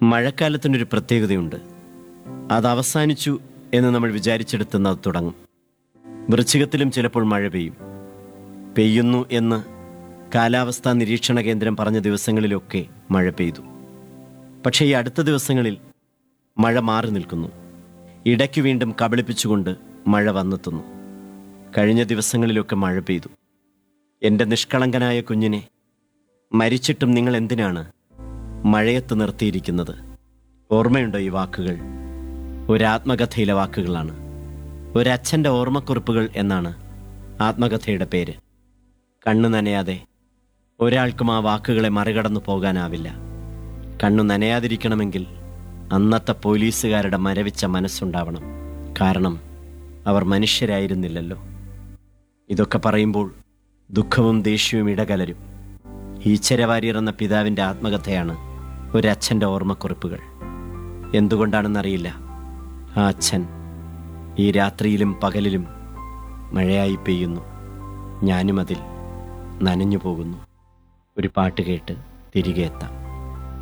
മഴക്കാലത്തിനൊരു പ്രത്യേകതയുണ്ട് അത് അവസാനിച്ചു എന്ന് നമ്മൾ വിചാരിച്ചെടുത്തുന്ന അത് തുടങ്ങും വൃശ്ചികത്തിലും ചിലപ്പോൾ മഴ പെയ്യും പെയ്യുന്നു എന്ന് കാലാവസ്ഥാ നിരീക്ഷണ കേന്ദ്രം പറഞ്ഞ ദിവസങ്ങളിലൊക്കെ മഴ പെയ്തു പക്ഷേ ഈ അടുത്ത ദിവസങ്ങളിൽ മഴ മാറി നിൽക്കുന്നു ഇടയ്ക്ക് വീണ്ടും കബളിപ്പിച്ചുകൊണ്ട് മഴ വന്നെത്തുന്നു കഴിഞ്ഞ ദിവസങ്ങളിലൊക്കെ മഴ പെയ്തു എൻ്റെ നിഷ്കളങ്കനായ കുഞ്ഞിനെ മരിച്ചിട്ടും നിങ്ങൾ എന്തിനാണ് മഴയത്ത് നിർത്തിയിരിക്കുന്നത് ഓർമ്മയുണ്ടോ ഈ വാക്കുകൾ ഒരാത്മകഥയിലെ വാക്കുകളാണ് ഒരച്ഛൻ്റെ ഓർമ്മക്കുറിപ്പുകൾ എന്നാണ് ആത്മകഥയുടെ പേര് കണ്ണു നനയാതെ ഒരാൾക്കും ആ വാക്കുകളെ മറികടന്നു പോകാനാവില്ല കണ്ണു നനയാതിരിക്കണമെങ്കിൽ അന്നത്തെ പോലീസുകാരുടെ മരവിച്ച മനസ്സുണ്ടാവണം കാരണം അവർ മനുഷ്യരായിരുന്നില്ലല്ലോ ഇതൊക്കെ പറയുമ്പോൾ ദുഃഖവും ദേഷ്യവും ഇടകലരും ഈച്ചരവാര്യർ എന്ന പിതാവിൻ്റെ ആത്മകഥയാണ് ഒരച്ഛൻ്റെ ഓർമ്മക്കുറിപ്പുകൾ എന്തുകൊണ്ടാണെന്നറിയില്ല ആ അച്ഛൻ ഈ രാത്രിയിലും പകലിലും മഴയായി പെയ്യുന്നു ഞാനും അതിൽ നനഞ്ഞു പോകുന്നു ഒരു പാട്ട് കേട്ട് തിരികെ എത്താം